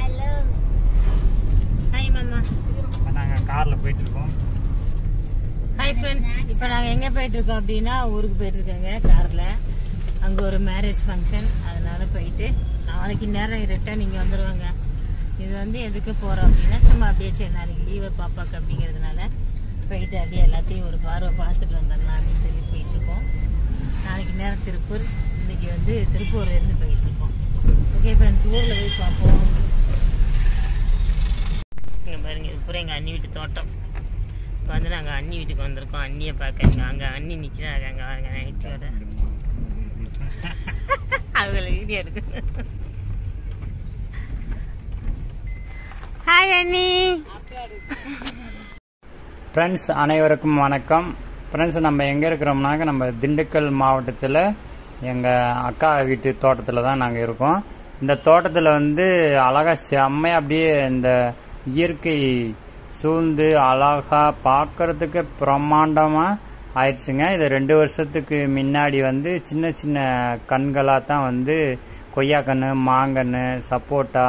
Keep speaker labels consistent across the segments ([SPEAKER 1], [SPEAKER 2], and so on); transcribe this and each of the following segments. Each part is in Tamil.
[SPEAKER 1] ஹாய் மாமா
[SPEAKER 2] நாங்கள் காரில் போயிட்டு இருக்கோம்
[SPEAKER 1] ஹாய் ஃப்ரெண்ட்ஸ் இப்போ நாங்கள் எங்கே போயிட்டு இருக்கோம் அப்படின்னா ஊருக்கு போயிட்டு இருக்கோங்க காரில் அங்கே ஒரு மேரேஜ் ஃபங்க்ஷன் அதனால போயிட்டு நாளைக்கு நேரம் ரிட்டர்ன் இங்கே வந்துடுவாங்க இது வந்து எதுக்கு போகிறோம் அப்படின்னா சும்மா அப்படியே சரி நாளைக்கு லீவை பாப்பாக்கு அப்படிங்கிறதுனால போயிட்டு அப்படியே எல்லாத்தையும் ஒரு பார்வை பார்த்துட்டு வந்துடலாம் அப்படின்னு சொல்லி போயிட்டு இருக்கோம் நாளைக்கு நேரம் திருப்பூர் இன்னைக்கு வந்து திருப்பூர்ல இருந்து போயிட்டு இருக்கோம் ஓகே ஃப்ரெண்ட்ஸ் ஊரில் போய் பார்ப்போம் இங்கே பாருங்க இது பூரா எங்கள் அண்ணி வீட்டு தோட்டம் இப்போ வந்து நாங்கள் அண்ணி வீட்டுக்கு வந்திருக்கோம் அண்ணியை பார்க்க இங்கே அங்கே அண்ணி நிற்கிறாங்க அங்கே பாருங்க நைட்டோட அவங்கள வீடியோ எடுக்கு ஹாய் அண்ணி
[SPEAKER 2] ஃப்ரெண்ட்ஸ் அனைவருக்கும் வணக்கம் ஃப்ரெண்ட்ஸ் நம்ம எங்கே இருக்கிறோம்னாக்க நம்ம திண்டுக்கல் மாவட்டத்தில் எங்கள் அக்கா வீட்டு தோட்டத்தில் தான் நாங்கள் இருக்கோம் இந்த தோட்டத்தில் வந்து அழகாக செம்மையாக அப்படியே இந்த இயற்கை சூழ்ந்து அழகா பார்க்கறதுக்கு பிரம்மாண்டமாக ஆயிடுச்சுங்க இது ரெண்டு வருஷத்துக்கு முன்னாடி வந்து சின்ன சின்ன கண்களாக தான் வந்து கொய்யாக்கன்று மாங்கன்று சப்போட்டா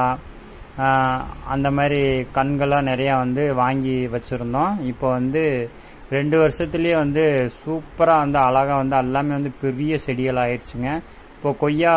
[SPEAKER 2] ஆஹ் அந்த மாதிரி கண்கள்லாம் நிறையா வந்து வாங்கி வச்சுருந்தோம் இப்போ வந்து ரெண்டு வருஷத்துலேயே வந்து சூப்பராக வந்து அழகாக வந்து எல்லாமே வந்து பெரிய செடிகள் ஆயிடுச்சுங்க இப்போ கொய்யா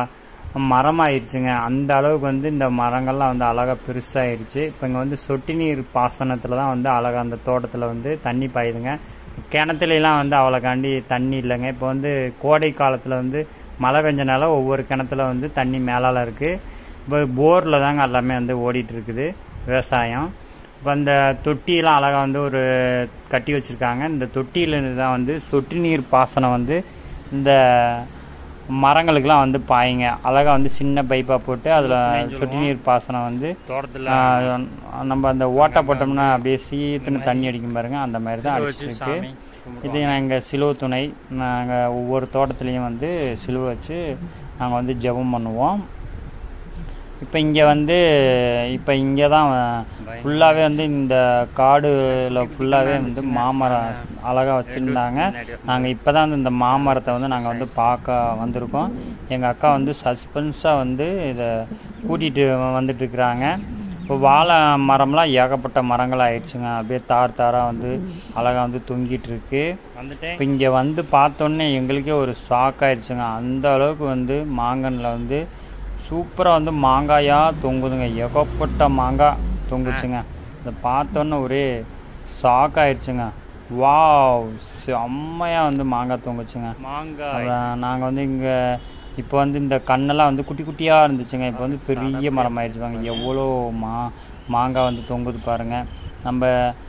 [SPEAKER 2] மரம் ஆயிடுச்சுங்க அந்த அளவுக்கு வந்து இந்த மரங்கள்லாம் வந்து அழகாக பெருசாகிடுச்சு இப்போ இங்கே வந்து சொட்டு நீர் பாசனத்தில் தான் வந்து அழகாக அந்த தோட்டத்தில் வந்து தண்ணி பாயுதுங்க கிணத்துலலாம் வந்து அவ்வளோக்காண்டி தண்ணி இல்லைங்க இப்போ வந்து கோடை காலத்தில் வந்து மழை பெஞ்சனால ஒவ்வொரு கிணத்துல வந்து தண்ணி மேலால இருக்குது இப்போ போரில் தாங்க எல்லாமே வந்து ஓடிட்டு இருக்குது விவசாயம் இப்போ அந்த தொட்டியெல்லாம் அழகாக வந்து ஒரு கட்டி வச்சுருக்காங்க இந்த தொட்டியிலேருந்து தான் வந்து சொட்டு நீர் பாசனம் வந்து இந்த மரங்களுக்கெல்லாம் வந்து பாயுங்க அழகாக வந்து சின்ன பைப்பாக போட்டு அதில் சொட்டு நீர் பாசனம் வந்து தோட்டத்தில் நம்ம அந்த ஓட்டை போட்டோம்னா அப்படியே சீத்துன்னு தண்ணி அடிக்கும் பாருங்க அந்த மாதிரி தான் அடிச்சிருக்கு இது நாங்கள் சிலுவை துணை நாங்கள் ஒவ்வொரு தோட்டத்துலேயும் வந்து சிலுவை வச்சு நாங்கள் வந்து ஜெபம் பண்ணுவோம் இப்போ இங்கே வந்து இப்போ இங்கே தான் ஃபுல்லாகவே வந்து இந்த காடுல ஃபுல்லாகவே வந்து மாமரம் அழகாக வச்சுருந்தாங்க நாங்கள் இப்போ தான் வந்து இந்த மாமரத்தை வந்து நாங்கள் வந்து பார்க்க வந்திருக்கோம் எங்கள் அக்கா வந்து சஸ்பென்ஸாக வந்து இதை கூட்டிகிட்டு வந்துட்டு இருக்கிறாங்க இப்போ வாழை மரம்லாம் ஏகப்பட்ட மரங்கள் ஆயிடுச்சுங்க அப்படியே தார் தாராக வந்து அழகாக வந்து தொங்கிட்டு இருக்கு இப்போ இங்கே வந்து பார்த்தோன்னே எங்களுக்கே ஒரு ஷாக் ஆயிடுச்சுங்க அந்த அளவுக்கு வந்து மாங்கனில் வந்து சூப்பராக வந்து மாங்காயாக தொங்குதுங்க ஏகப்பட்ட மாங்காய் தொங்குச்சுங்க இதை பார்த்தோன்னே ஒரே ஷாக் ஆயிடுச்சுங்க வாவ் செம்மையாக வந்து மாங்காய் தொங்குச்சுங்க
[SPEAKER 3] மாங்காய்
[SPEAKER 2] நாங்கள் வந்து இங்கே இப்போ வந்து இந்த கண்ணெல்லாம் வந்து குட்டி குட்டியாக இருந்துச்சுங்க இப்போ வந்து பெரிய மரம் ஆயிடுச்சு பாருங்க எவ்வளோ மா மாங்காய் வந்து தொங்குது பாருங்க நம்ம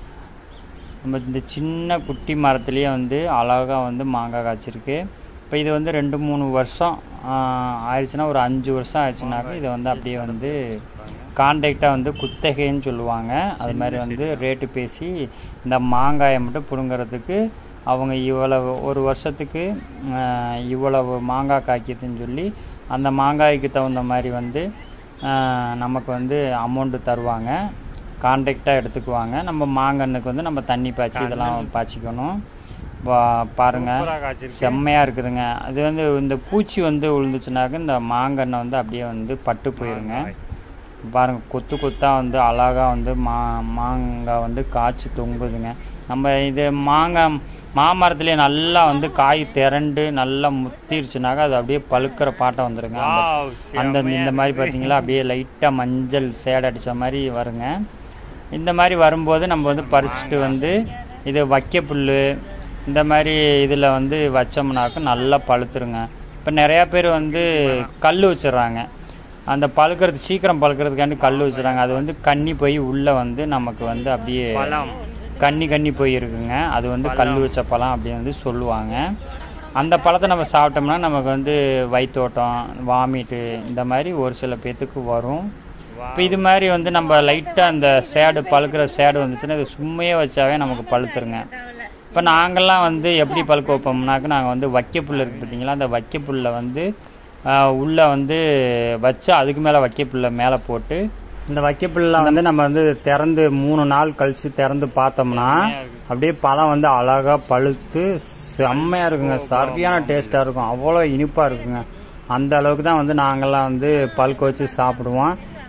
[SPEAKER 2] நம்ம இந்த சின்ன குட்டி மரத்துலேயே வந்து அழகாக வந்து மாங்காய் காய்ச்சிருக்கு இப்போ இது வந்து ரெண்டு மூணு வருஷம் ஆஹ், ஆயிடுச்சுன்னா ஒரு அஞ்சு வருஷம் ஆயிடுச்சுனாக்க இதை வந்து அப்படியே வந்து கான்ட்ராக்டாக வந்து குத்தகைன்னு சொல்லுவாங்க அது மாதிரி வந்து ரேட்டு பேசி இந்த மாங்காயை மட்டும் பிடுங்கிறதுக்கு அவங்க இவ்வளவு ஒரு வருஷத்துக்கு ஆஹ், இவ்வளவு மாங்காய் காய்க்குதுன்னு சொல்லி அந்த மாங்காய்க்கு தகுந்த மாதிரி வந்து ஆஹ், நமக்கு வந்து அமௌண்ட்டு தருவாங்க கான்ட்ராக்டாக எடுத்துக்குவாங்க நம்ம மாங்கன்னுக்கு வந்து நம்ம தண்ணி பாய்ச்சி இதெல்லாம் பாய்ச்சிக்கணும் பா- பாருங்க செம்மையாக இருக்குதுங்க அது வந்து இந்த பூச்சி வந்து விழுந்துச்சுனாக்க இந்த மாங்கன்னை வந்து அப்படியே வந்து பட்டு போயிருங்க பாருங்க கொத்து கொத்தாக வந்து அழகாக வந்து மா மாங்காய் வந்து காய்ச்சி தொங்குதுங்க நம்ம இது மாங்காய் மாமரத்துலேயே நல்லா வந்து காய் திரண்டு நல்லா முத்திருச்சுனாக்கா அது அப்படியே பழுக்கிற பாட்டை வந்துருங்க அந்த அந்த இந்த மாதிரி பார்த்தீங்களா அப்படியே லைட்டாக மஞ்சள் சேட் அடித்த மாதிரி வருங்க இந்த மாதிரி வரும்போது நம்ம வந்து பறிச்சுட்டு வந்து இது வைக்க புல் இந்த மாதிரி இதில் வந்து வச்சோம்னாக்க நல்லா பழுத்துருங்க இப்போ நிறையா பேர் வந்து கல் வச்சிடுறாங்க அந்த பழுக்கிறது சீக்கிரம் பழுக்கிறதுக்காண்டி கல் வச்சுறாங்க அது வந்து கன்னி போய் உள்ளே வந்து நமக்கு வந்து அப்படியே கன்னி கன்னி போய் இருக்குங்க அது வந்து கல் வச்ச பழம் அப்படின்னு வந்து சொல்லுவாங்க அந்த பழத்தை நம்ம சாப்பிட்டோம்னா நமக்கு வந்து வயிற்றோட்டம் வாமிட்டு இந்த மாதிரி ஒரு சில பேர்த்துக்கு வரும் இப்போ இது மாதிரி வந்து நம்ம லைட்டாக அந்த சேடு பழுக்கிற சேடு வந்துச்சுன்னா இது சும்மையே வச்சாவே நமக்கு பழுத்துருங்க இப்போ நாங்கள்லாம் வந்து எப்படி பழுக்க வைப்போம்னாக்க நாங்கள் வந்து வைக்கப்புல் இருக்குது பார்த்தீங்களா அந்த வைக்கப்புல்ல வந்து ஆஹ், உள்ள வந்து வச்சு அதுக்கு மேலே வைக்கப்புல்ல மேலே போட்டு இந்த வைக்கப்புல்லாம் வந்து நம்ம வந்து திறந்து மூணு நாள் கழிச்சு திறந்து பார்த்தோம்னா அப்படியே பழம் வந்து அழகா பழுத்து செம்மையா இருக்குங்க சரியான டேஸ்டா இருக்கும் அவ்வளோ இனிப்பா இருக்குங்க அந்த அளவுக்கு தான் வந்து நாங்கெல்லாம் வந்து பழுக்க வச்சு சாப்பிடுவோம்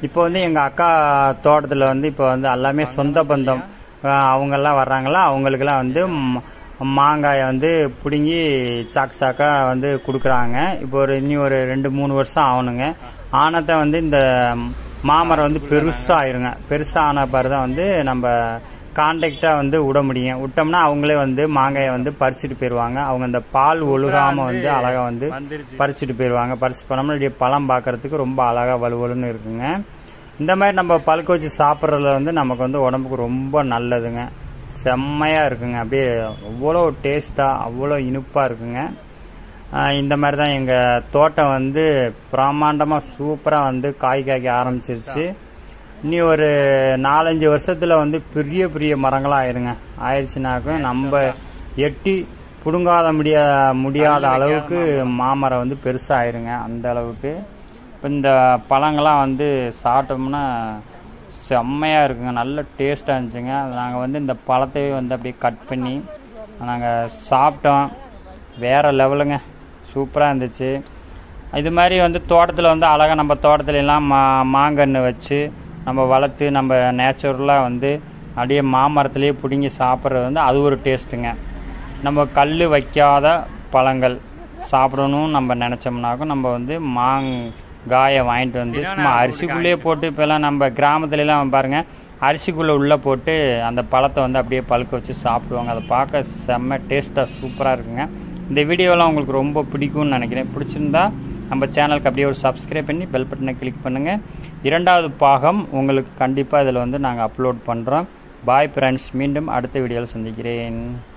[SPEAKER 2] இப்போ வந்து எங்கள் அக்கா தோட்டத்தில் வந்து இப்போ வந்து எல்லாமே சொந்த பந்தம் அஹ், அவங்கெல்லாம் வர்றாங்களா அவங்களுக்கெல்லாம் வந்து ம- மாங்காயை வந்து பிடுங்கி சாக்கு சாக்காக வந்து கொடுக்குறாங்க இப்போ ஒரு இனி ஒரு ரெண்டு மூணு வருஷம் ஆகணுங்க ஆனத்தை வந்து இந்த மாமரம் வந்து பெருசாக ஆயிருங்க பெருசாக ஆன பிறகு தான் வந்து நம்ம கான்டாக்டாக வந்து விட முடியும் விட்டோம்னா அவங்களே வந்து மாங்காயை வந்து பறிச்சுட்டு போயிடுவாங்க அவங்க அந்த பால் ஒழுகாமல் வந்து அழகாக வந்து பறிச்சுட்டு போயிடுவாங்க பறிச்சு போனோம்னா இப்படி பழம் பார்க்கறதுக்கு ரொம்ப அழகாக வலுவலுன்னு இருக்குங்க இந்த மாதிரி நம்ம பழுக்க வச்சு சாப்பிட்றதுல வந்து நமக்கு வந்து உடம்புக்கு ரொம்ப நல்லதுங்க செம்மையாக இருக்குங்க அப்படியே அவ்வளோ டேஸ்ட்டாக அவ்வளோ இனிப்பாக இருக்குங்க ஆஹ் இந்த மாதிரி தான் எங்கள் தோட்டம் வந்து பிரம்மாண்டமாக சூப்பராக வந்து காய் காய்க்க ஆரம்பிச்சிருச்சு இனி ஒரு நாலஞ்சு வருஷத்தில் வந்து பெரிய பெரிய மரங்களாக ஆயிருங்க ஆயிடுச்சுனாக்கும் நம்ம எட்டி பிடுங்காத முடியா முடியாத அளவுக்கு மாமரம் வந்து பெருசாக ஆயிருங்க அந்த அளவுக்கு இப்போ இந்த பழங்கள்லாம் வந்து சாப்பிட்டோம்னா செம்மையாக இருக்குங்க நல்ல டேஸ்ட்டாக இருந்துச்சுங்க நாங்கள் வந்து இந்த பழத்தையே வந்து அப்படியே கட் பண்ணி நாங்கள் சாப்பிட்டோம் வேற லெவலுங்க சூப்பராக இருந்துச்சு இது மாதிரி வந்து தோட்டத்தில் வந்து அழகாக நம்ம தோட்டத்துல எல்லாம் மா மாங்கன்று வச்சு நம்ம வளர்த்து நம்ம நேச்சுரலாக வந்து அப்படியே மாமரத்துலேயே பிடுங்கி சாப்பிட்றது வந்து அது ஒரு டேஸ்ட்டுங்க நம்ம கல் வைக்காத பழங்கள் சாப்பிடணும்னு நம்ம நினச்சோம்னாக்கும் நம்ம வந்து மாங்காயை வாங்கிட்டு வந்து சும்மா அரிசிக்குள்ளேயே போட்டு இப்போல்லாம் நம்ம கிராமத்துலலாம் பாருங்க அரிசிக்குள்ளே உள்ளே போட்டு அந்த பழத்தை வந்து அப்படியே பழுக்க வச்சு சாப்பிடுவாங்க அதை பார்க்க செம்ம டேஸ்ட்டாக சூப்பராக இருக்குங்க இந்த வீடியோலாம் உங்களுக்கு ரொம்ப பிடிக்கும்னு நினைக்கிறேன் பிடிச்சிருந்தா நம்ம சேனலுக்கு அப்படியே ஒரு சப்ஸ்கிரைப் பண்ணி பெல் பட்டனை கிளிக் பண்ணுங்கள் இரண்டாவது பாகம் உங்களுக்கு கண்டிப்பாக இதில் வந்து நாங்கள் அப்லோட் பண்ணுறோம் பாய் ஃப்ரெண்ட்ஸ் மீண்டும் அடுத்த வீடியோவில் சந்திக்கிறேன்